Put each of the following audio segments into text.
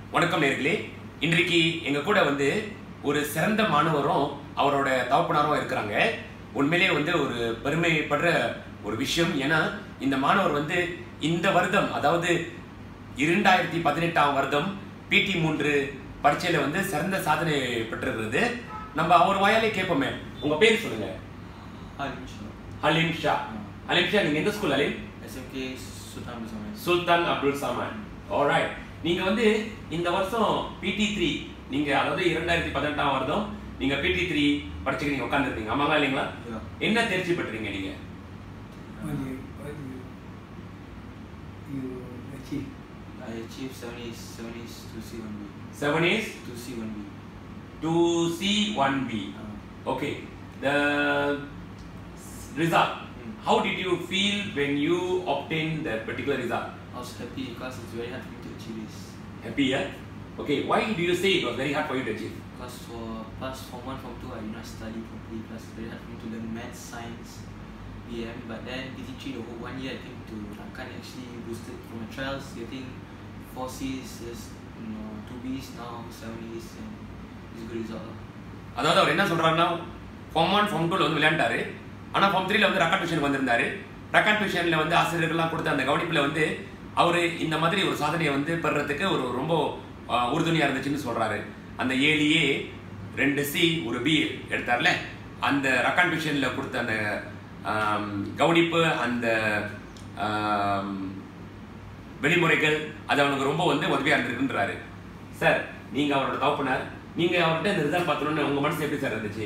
வணக்கம் நேர்களே இன்றைக்கு எங்க கூட வந்து ஒரு சிறந்த மாணவரும் அவரோட தகப்பனாரும் இருக்கிறாங்க உண்மையிலேயே வந்து ஒரு பெருமைப்படுற ஒரு விஷயம் ஏன்னா இந்த மாணவர் வந்து இந்த வருடம் அதாவது இரண்டாயிரத்தி பதினெட்டாம் வருடம் பிடி மூன்று பரீட்சையில வந்து சிறந்த சாதனை பெற்றிருக்கிறது நம்ம அவர் வாயாலே கேட்போமே உங்க பேர் சொல்லுங்க Halim ஹலீம் ஷா ஹலீம் ஷா நீங்க எந்த school Haleem SMK Sultan Bersama Sultan Abdul Saman alright நீங்க வந்து இந்த வருஷம் பிடி த்ரீ நீங்க அதாவது இரண்டாயிரத்தி பதினெட்டாம் வருடம் நீங்க பிடி த்ரீ படிச்சுக்க நீங்க உட்காந்துருக்கீங்க ஆமாங்களா இல்லைங்களா Yeah. என்ன தேர்ச்சி பெற்றீங்க நீங்க What do you, what do you, you achieve? I achieved 7 A's, 7 A's to C1B. Seven is To C1B. Two C one B Uh, okay the result Hmm. How did you feel when you obtain that particular result I was happy because it's very hard for me to achieve this. happy yeah okay why do you say it was very hard for you to achieve Because for past form 1, form 2, I did not study properly. Plus, it's very hard for me to learn maths, science, BM. But then PT3, the whole one year, I think to Rakan actually boosted from my trials, getting 4 C's, just, you know, 2 B's, now 7 A's, and it's a good result. lah. அதாவது அவர் என்ன சொல்றாருன்னா form one form டூல வந்து விளையாண்டாரு ஆனா form த்ரீல வந்து record tuition வந்திருந்தாரு record டியூஷன்ல வந்து ஆசிரியர்கள்லாம் கொடுத்த அந்த கவனிப்புல வந்து அவர் இந்த மாதிரி ஒரு சாதனையை வந்து பெறறதுக்கு ஒரு ரொம்ப ஆஹ், உறுதுணையா இருந்துச்சுன்னு சொல்றாரு அந்த ஏழியே ரெண்டு சி ஒரு பி எடுத்தார்ல அந்த ரெக்கார்ட் டியூஷன்ல கொடுத்த அந்த ஆம், கவனிப்பு அந்த ஆம், வெளிமுறைகள் அது அவனுக்கு ரொம்ப வந்து உதவியா இருந்திருக்குன்றாரு சார் நீங்க அவரோட தகப்பனார் நீங்க அவர்கிட்ட இந்த ரிசல்ட் பார்த்தோன்னு உங்க மனசு எப்படி சார் இருந்துச்சு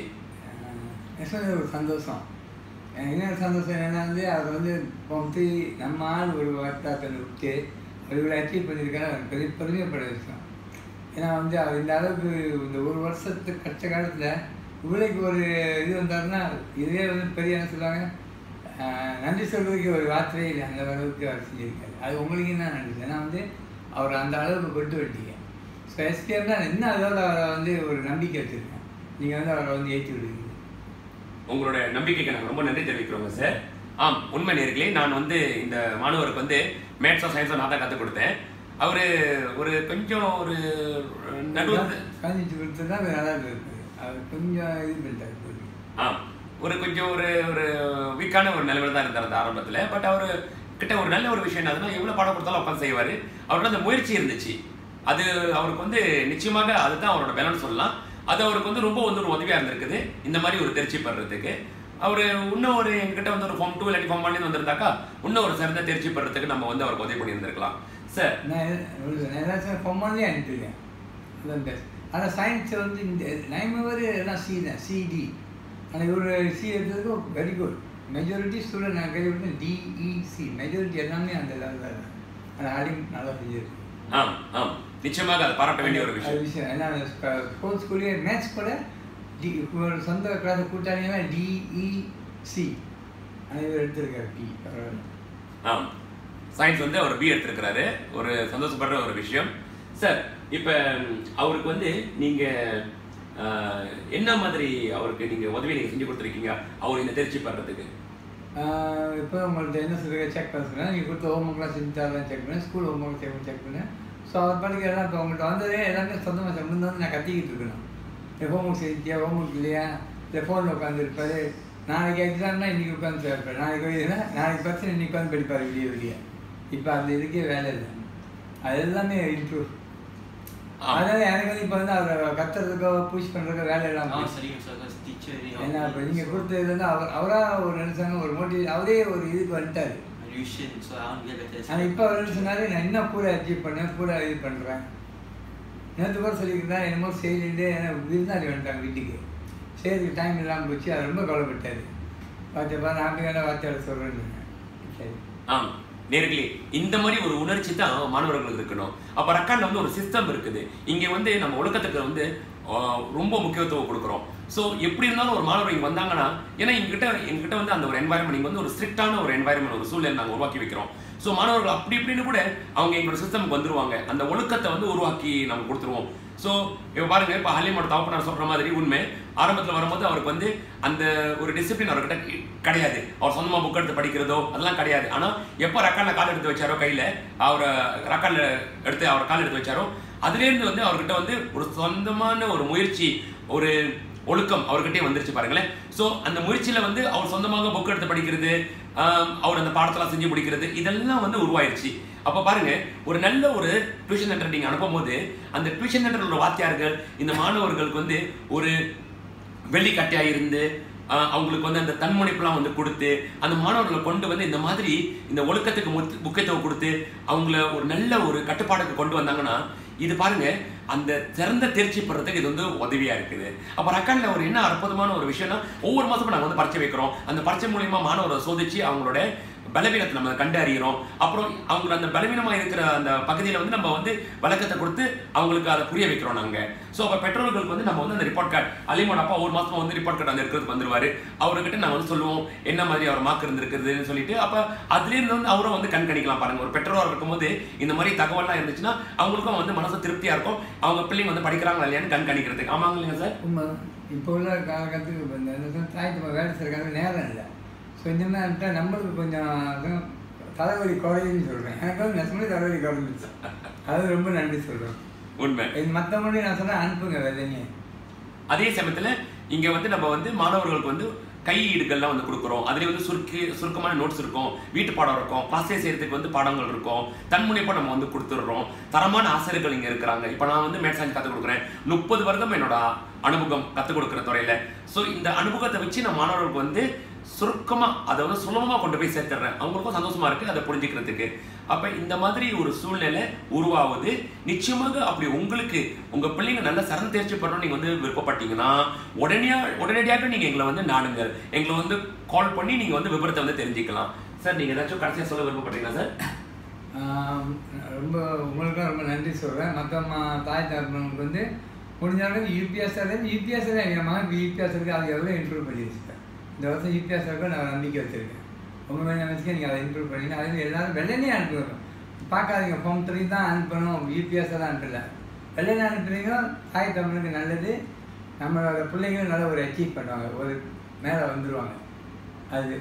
நெசமே ஒரு சந்தோஷம் எனக்கு இன்னொரு சந்தோஷம் என்னன்னா வந்து அவர் வந்து வந்து நம்ம ஆள் ஒரு வட்டாரத்தில் விட்டு அவர் இவ்வளோ அச்சீவ் பண்ணியிருக்காரு அவர் பெரிய பெருமைப்பட விஷயம் ஏன்னா வந்து அவர் இந்த அளவுக்கு இந்த ஒரு வருஷத்து கஷ்ட காலத்தில் இவ்வளோக்கு ஒரு இது வந்தாருன்னா இதுவே வந்து பெரிய என்ன சொல்லுவாங்க ஆஹ், நன்றி சொல்றதுக்கு ஒரு வார்த்தையே இல்லை அந்த அளவுக்கு அவர் செஞ்சிருக்காரு அது உங்களுக்கு என்ன நன்றி ஏன்னா வந்து அவர் அந்த அளவுக்கு கொண்டு விட்டீங்க ஸோ எஸ்பிஎம் தான் இன்னும் அதோட அவரை வந்து ஒரு நம்பிக்கை வச்சுருக்கேன் நீங்கள் வந்து அவரை வந்து ஏற்றி விடுவீங்க உங்களோட நம்பிக்கைக்கு நாங்கள் ரொம்ப நன்றி தெரிவிக்கிறோங்க சார் ஆம் உண்மை நேர்களே நான் வந்து இந்த மாணவருக்கு வந்து மேத்ஸோ சயின்ஸோ நான் தான் கற்றுக் கொடுத்தேன் அவர் ஒரு கொஞ்சம் ஒரு நடுவு காஞ்சிச்சு கொடுத்து தான் நல்லா இருக்குது அவர் கொஞ்சம் இது பண்ணிட்டாரு போய். ஆ ஒரு கொஞ்சம் ஒரு ஒரு வீக்கான ஒரு நிலைமையில தான் இருந்தார் அந்த ஆரம்பத்தில் பட் அவர் கிட்ட ஒரு நல்ல ஒரு விஷயம் என்னதுன்னா எவ்வளோ பாடம் கொடுத்தாலும் உட்காந்து செய்வார் அவரோட அந்த முயற்சி இருந்துச்சு அது அவருக்கு வந்து நிச்சயமாக அதுதான் அவரோட பலன் சொல்லலாம் அது அவருக்கு வந்து ரொம்ப வந்து ஒரு உதவியாக இருந்திருக்குது இந்த மாதிரி ஒரு தேர்ச்சி பெறதுக்கு அவர் இன்னும் ஒரு எங்ககிட்ட வந்து ஒரு ஃபார்ம் டூ இல்லாட்டி ஃபார்ம் ஒன் வந்திருந்தாக்கா இன்னும் ஒரு சிறந்த தேர்ச்சி பெறதுக்கு நம்ம வந்து அவருக்கு உதவி பண்ணியிருந்திருக்கலாம் சார் நான் எது- உங்களுக்கு நான் ஏதாச்சும் பொம்மாலே அனுப்பிடுவேன் அதான் பெஸ்ட் ஆனால் சயின்ஸ் வந்து இந்த நைன் ஹவர் எல்லாம் சி தான் சிடி ஆனால் இவர் சி எடுத்ததுக்கு வெரி குட் மெஜாரிட்டி ஸ்டூடெண்ட் நான் கேள்விப்பட்டேன் டிஇசி மெஜாரிட்டி எல்லாமே அந்த லெவலில் தான் ஆனால் ஆடியும் நல்லா செஞ்சிருக்கு ஆம் ஆம் நிச்சயமாக அதை பாராட்ட வேண்டிய ஒரு அது விஷயம் விஷயம் ஏன்னா ஸ்கூல் ஸ்கூல்லேயே மேத்ஸ் கூட டி ஒரு சொந்த கிளாஸ் கூட்டாளிங்கன்னா டிஇசி ஆனால் இவர் எடுத்திருக்காரு டி பரவாயில்ல ஆம் சயின்ஸ் வந்து அவர் பி எடுத்திருக்கிறாரு ஒரு சந்தோஷப்படுற ஒரு விஷயம் சார் இப்போ அவருக்கு வந்து நீங்க ஆஹ், என்ன மாதிரி அவருக்கு நீங்க உதவி நீங்க செஞ்சு கொடுத்துருக்கீங்க அவர் இந்த தேர்ச்சி பெறதுக்கு ஆஹ் இப்போ உங்கள்ட்ட என்ன சொல்லுங்க செக் பண்ண சொன்னால் நீங்கள் கொடுத்த ஹோம் ஒர்க்லாம் செஞ்சு தரலாம் செக் பண்ணேன் school homework check check பண்ணேன் ஸோ அவர் படிக்க எல்லாம் இப்போ உங்கள்கிட்ட வந்ததே எல்லாமே சொந்தமாக செக் வந்து நான் கத்திக்கிட்டு இருக்கணும் இந்த ஹோம் ஒர்க் செஞ்சியா ஹோம் ஒர்க் இல்லையா இல்லை ஃபோனில் உட்காந்துருப்பாரு நாளைக்கு எக்ஸாம்னா இன்றைக்கி உட்காந்து சேர்ப்பாரு நாளைக்கு எழுதுனா நாளைக்கு பிரச்சனை இன்னைக்கு உட்காந்து படிப்பார் விடிய விடிய இப்போ அந்த இதுக்கே வேலை இல்லை அது எல்லாமே இம்ப்ரூவ் ஆம். அதனால எனக்கு வந்து இப்போ வந்து அவரை கத்துறதுக்கோ புஷ் பண்ணுறதுக்கோ வேலை Now I'm இல்லாமல் studying also because teacher really helped ஏன்னா me. இப்போ நீங்கள் கொடுத்தது வந்து அவர் அவராக ஒரு நினைச்சாங்க ஒரு மோட்டிவ் அவரே ஒரு இதுக்கு வந்துட்டார் My tuition, so I want to get better. as ஆனால் well. இப்போ அவர் என்ன சொன்னாரு நான் இன்னும் கூட அச்சீவ் பண்ணேன் கூட இது பண்ணுறேன் நேற்று கூட சொல்லியிருந்தேன் என்னமோ செய்திட்டு எனக்கு விருந்தாளி வந்துட்டாங்க வீட்டுக்கு சரி டைம் இல்லாமல் போச்சு அது ரொம்ப கவலைப்பட்டாரு பார்த்தப்பா நான் வேணா வார்த்தையோட சொல்கிறேன்னு சரி ஆம் நேர்களே இந்த மாதிரி ஒரு உணர்ச்சி தான் மாணவர்களுக்கு இருக்கணும் அப்ப ரக்கான்ல வந்து ஒரு சிஸ்டம் இருக்குது இங்க வந்து நம்ம ஒழுக்கத்துக்கு வந்து ஆஹ், ரொம்ப முக்கியத்துவம் கொடுக்குறோம் ஸோ எப்படி இருந்தாலும் ஒரு மாணவர் இங்க வந்தாங்கன்னா ஏன்னா எங்ககிட்ட எங்ககிட்ட வந்து அந்த ஒரு என்வாயர்மெண்ட் இங்க வந்து ஒரு ஸ்ட்ரிக்டான ஒரு என்வாயர்மெண்ட் ஒரு சூழ்நிலை நாங்கள் உருவாக்கி வைக்கிறோம் ஸோ மாணவர்கள் அப்படி இப்படின்னு கூட அவங்க எங்களோட சிஸ்டமுக்கு வந்துருவாங்க அந்த ஒழுக்கத்தை வந்து உருவாக்கி நம்ம கொடுத்துருவோம் ஸோ இப்போ பாருங்க இப்போ ஹலிமோட தகப்பனார் சொல்ற மாதிரி உண்மை ஆரம்பத்தில் வரும்போது அவருக்கு வந்து அந்த ஒரு டிசிப்ளின் அவர்கிட்ட கிடையாது அவர் சொந்தமாக புக் எடுத்து படிக்கிறதோ அதெல்லாம் கிடையாது ஆனால் எப்போ ரக்கானில் கால் எடுத்து வச்சாரோ கையில் அவரை ரக்கானில் எடுத்து அவர் கால் எடுத்து வச்சாரோ அதுலேருந்து வந்து அவர்கிட்ட வந்து ஒரு சொந்தமான ஒரு முயற்சி ஒரு ஒழுக்கம் அவர்கிட்டயே வந்துருச்சு பாருங்களேன் ஸோ அந்த முயற்சியில வந்து அவர் சொந்தமாக புக் எடுத்து படிக்கிறது ஆம், அவர் அந்த பாடத்தெல்லாம் செஞ்சு முடிக்கிறது இதெல்லாம் வந்து உருவாயிருச்சு அப்போ பாருங்க ஒரு நல்ல ஒரு டியூஷன் சென்டர் நீங்க அனுப்பும் போது அந்த டியூஷன் சென்டரில் உள்ள வாத்தியார்கள் இந்த மாணவர்களுக்கு வந்து ஒரு வெள்ளிக்கட்டையாக இருந்து ஆஹ், அவங்களுக்கு வந்து அந்த தன்முனைப்புலாம் வந்து கொடுத்து அந்த மாணவர்களை கொண்டு வந்து இந்த மாதிரி இந்த ஒழுக்கத்துக்கு முத்து- முக்கியத்துவம் கொடுத்து அவங்கள ஒரு நல்ல ஒரு கட்டுப்பாடுக்கு கொண்டு வந்தாங்கன்னா இது பாருங்க அந்த சிறந்த தேர்ச்சி பெறதுக்கு இது வந்து உதவியா இருக்குது அப்ப ரக்கான்ல ஒரு என்ன அற்புதமான ஒரு விஷயம்னா ஒவ்வொரு மாசமும் நாங்க வந்து பரீட்சை வைக்கிறோம் அந்த பரீட்சை மூலியமா மாணவரை சோதிச்சு அவங்களோட பலவீனத்தை நம்ம கண்டு அறிகிறோம் அப்புறம் அவங்க அந்த பலவீனமா இருக்கிற அந்த பகுதியில வந்து நம்ம வந்து விளக்கத்தை கொடுத்து அவங்களுக்கு அதை புரிய வைக்கிறோம் நாங்க ஸோ அப்போ பெற்றோர்களுக்கு வந்து நம்ம வந்து அந்த ரிப்போர்ட் கார்டு அலிமோட அப்பா ஒரு மாசமா வந்து ரிப்போர்ட் கார்டு அந்த இருக்கிறதுக்கு வந்துருவாரு அவர்கிட்ட நாங்கள் வந்து சொல்லுவோம் என்ன மாதிரி அவர் மார்க் இருந்திருக்குதுன்னு சொல்லிட்டு அப்ப அதுலேருந்து வந்து அவரும் வந்து கண்காணிக்கலாம் பாருங்க ஒரு பெற்றோராக இருக்கும்போது இந்த மாதிரி தகவல்லாம் இருந்துச்சுன்னா அவங்களுக்கும் வந்து மனசு திருப்தியா இருக்கும் அவங்க பிள்ளைங்க வந்து படிக்கிறாங்களா இல்லையான்னு கண்காணிக்கிறதுக்கு ஆமாங்க இல்லைங்க சார் உண்மை இப்போ உள்ள காலகட்டத்துக்கு இப்போ இந்த என்ன சொல்றது, தாய் தப்பா வேலை செய்யறதுக்கு நேரம் இல்லை ஸோ இந்த மாதிரி இருந்துட்டா நம்மளுக்கு கொஞ்சம் அதுவும் தலைவலி குறையுன்னு சொல்கிறேன் எனக்கு வந்து நெசமே தலைவலி குறைஞ்சிச்சு அது ரொம்ப நன்றி சொல்கிறேன் உண்மை இது மற்றபடி நான் சொன்னேன் அனுப்புங்க வெள்ளைங்க அதே சமயத்துல இங்க வந்து நம்ம வந்து மாணவர்களுக்கு வந்து கையீடுகள்லாம் வந்து கொடுக்குறோம் அதுலேயே வந்து சுருக்கி சுருக்கமான நோட்ஸ் இருக்கும் வீட்டு பாடம் இருக்கும் கிளாஸே செய்யறதுக்கு வந்து பாடங்கள் இருக்கும் தன்முனைப்பா நம்ம வந்து கொடுத்துடுறோம் தரமான ஆசிரியர்கள் இங்க இருக்கிறாங்க இப்போ நான் வந்து மேட் சயின்ஸ் கற்றுக் கொடுக்குறேன் முப்பது வருடம் என்னோட அனுபவம் கற்றுக் கொடுக்குற துறையில ஸோ இந்த அனுபவத்தை வச்சு நான் மாணவர்களுக்கு வந்து சுருக்கமா அதை வந்து சுலபமா கொண்டு போய் சேர்த்துடுறேன் அவங்களுக்கும் சந்தோஷமா இருக்கு அதை புரிஞ்சுக்கிறதுக்கு அப்ப இந்த மாதிரி ஒரு சூழ்நிலை உருவாகுது நிச்சயமாக அப்படி உங்களுக்கு உங்க பிள்ளைங்க நல்ல சரண் தேர்ச்சி பெறணும் நீங்க வந்து விருப்பப்பட்டீங்கன்னா உடனடியா உடனடியாக நீங்க எங்களை வந்து நாடுங்க எங்களை வந்து கால் பண்ணி நீங்க வந்து விவரத்தை வந்து தெரிஞ்சுக்கலாம் சார் நீங்க ஏதாச்சும் கடைசியா சொல்ல விருப்பப்படுறீங்களா சார் ஆம், ரொம்ப உங்களுக்கும் ரொம்ப நன்றி சொல்கிறேன் மற்ற மா- தாய் தகப்பனுக்கு வந்து முடிஞ்ச அளவுக்கு யூபிஎஸ் யூபிஎஸ் என் மகன் யூபிஎஸ் இருக்கு அதை எவ்வளோ இம்ப்ரூவ் பண்ணி வச்சுருக்கேன் இந்த வருஷம் யூபிஎஸ் இருக்க நான் நம்பிக்கை வச்சுருக்கேன் உங்கள் மேலே நினச்சிக்க நீங்கள் அதை இம்ப்ரூவ் பண்ணீங்க அதே எல்லாரும் வெள்ளனே அனுப்புங்க பார்க்காதீங்க ஃபார்ம் த்ரீ தான் அனுப்பணும் யூபிஎஸ் எல்லாம் அனுப்பல வெள்ளனே அனுப்புறீங்க தாய் தமிழுக்கு நல்லது நம்மளோட பிள்ளைங்களும் நல்ல ஒரு அச்சீவ் பண்ணுவாங்க ஒரு மேலே வந்துடுவாங்க அது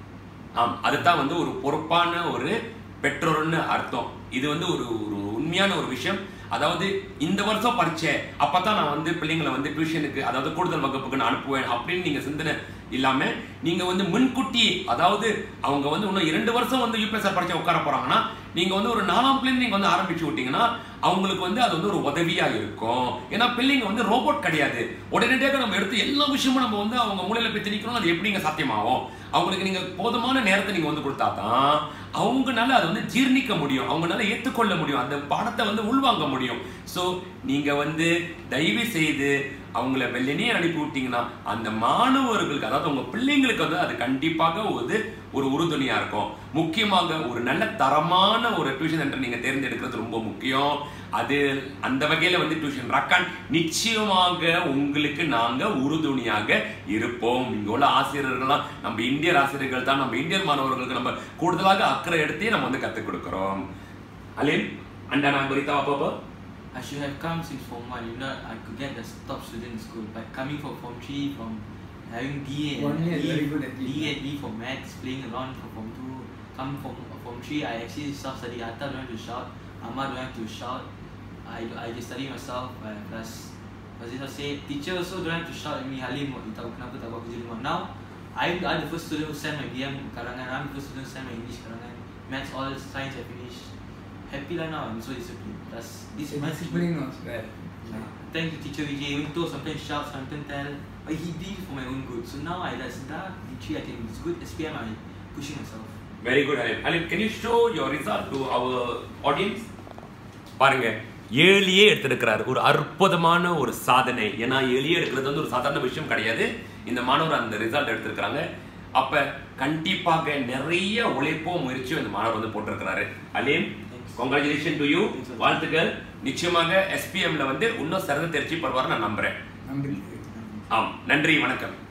ஆம் அதுதான் வந்து ஒரு பொறுப்பான ஒரு பெற்றோர்னு அர்த்தம் இது வந்து ஒரு ஒரு உண்மையான ஒரு விஷயம் அதாவது இந்த வருஷம் பரீட்சை அப்பதான் நான் வந்து பிள்ளைங்களை வந்து டியூஷனுக்கு அதாவது கூடுதல் வகுப்புக்கு நான் அனுப்புவேன் அப்படின்னு நீங்க சிந்தனை இல்லாம நீங்க வந்து முன்கூட்டி அதாவது அவங்க வந்து இன்னும் இரண்டு வருஷம் வந்து யூபிஎஸ்ஆர் பரீட்சை உட்கார போறாங்கன்னா நீங்க வந்து ஒரு நாலாம் பிள்ளைங்க நீங்க வந்து ஆரம்பிச்சு விட்டீங்கன்னா அவங்களுக்கு வந்து அது வந்து ஒரு உதவியா இருக்கும் ஏன்னா பிள்ளைங்க வந்து ரோபோட் கிடையாது உடனடியாக நம்ம எடுத்து எல்லா விஷயமும் நம்ம வந்து அவங்க மூலையில போய் திணிக்கணும் அது எப்படிங்க சாத்தியமாகும் அவங்களுக்கு நீங்க போதுமான நேரத்தை நீங்க வந்து கொடுத்தா தான் அவங்கனால அதை வந்து ஜீர்ணிக்க முடியும் அவங்கனால ஏற்றுக்கொள்ள முடியும் அந்த பாடத்தை வந்து உள்வாங்க முடியும் ஸோ நீங்க வந்து தயவு செய்து அவங்கள வெள்ளனே அனுப்பி விட்டீங்கன்னா அந்த மாணவர்களுக்கு அதாவது உங்க பிள்ளைங்களுக்கு வந்து அது கண்டிப்பாக ஒரு ஒரு உறுதுணையா இருக்கும் முக்கியமாக ஒரு நல்ல தரமான ஒரு டியூஷன் சென்டர் நீங்க தேர்ந்தெடுக்கிறது ரொம்ப முக்கியம் அது அந்த வகையில வந்து டியூஷன் ரக்கான் நிச்சயமாக உங்களுக்கு நாங்க உறுதுணையாக இருப்போம் இங்க உள்ள ஆசிரியர்கள்லாம் நம்ம இந்தியர் ஆசிரியர்கள் தான் நம்ம இந்தியன் மாணவர்களுக்கு நம்ம கூடுதலாக அக்கறை எடுத்தே நம்ம வந்து கத்துக் கொடுக்கிறோம் அலிம் அண்டா நான் குறித்தா அப்பப்போ I should have come since Form 1. If not, I could get the top student in school. But coming from Form 3, from having D and One year, D, very good at D it. and D for maths, playing around for Form 2. Come from Form 3, I actually self-study. Atta don't have to shout. Amma don't have to shout. I, I just study myself. Uh, plus, what did I say? Teacher also don't have to shout at me. Halim, you tahu kenapa tak buat kerja rumah. Now, I'm, I'm the first student who send my BM karangan. I'm the first student who send my English karangan. Maths, all science I finished. Happy lah now. I'm so disciplined. Plus, this is my discipline was வேறு Thank you, Teacher Vijay. Even though sometimes shout, sometimes tell, but he did it for my own good. So now I realize that literally I can. It's good. SPM I pushing myself. Very good Alim Alim can you show your result to our audience பாருங்க ஏழியே எடுத்திருக்கிறார் ஒரு அற்புதமான ஒரு சாதனை ஏன்னா ஏழியே எடுக்கிறது வந்து ஒரு சாதாரண விஷயம் கிடையாது இந்த மாணவர் அந்த ரிசல்ட் எடுத்திருக்கிறாங்க அப்ப கண்டிப்பாக நிறைய உழைப்போ முயற்சியும் இந்த மாணவர் வந்து போட்டிருக்கிறாரு அலீம் கங்க்ராச்சுலேஷன் டு யூ வாழ்த்துக்கள் நிச்சயமாக எஸ்பிஎம்ல வந்து இன்னும் சிறந்த தேர்ச்சி பெறுவார் நான் நம்புறேன் நம்பிக்கை ஆம் நன்றி வணக்கம்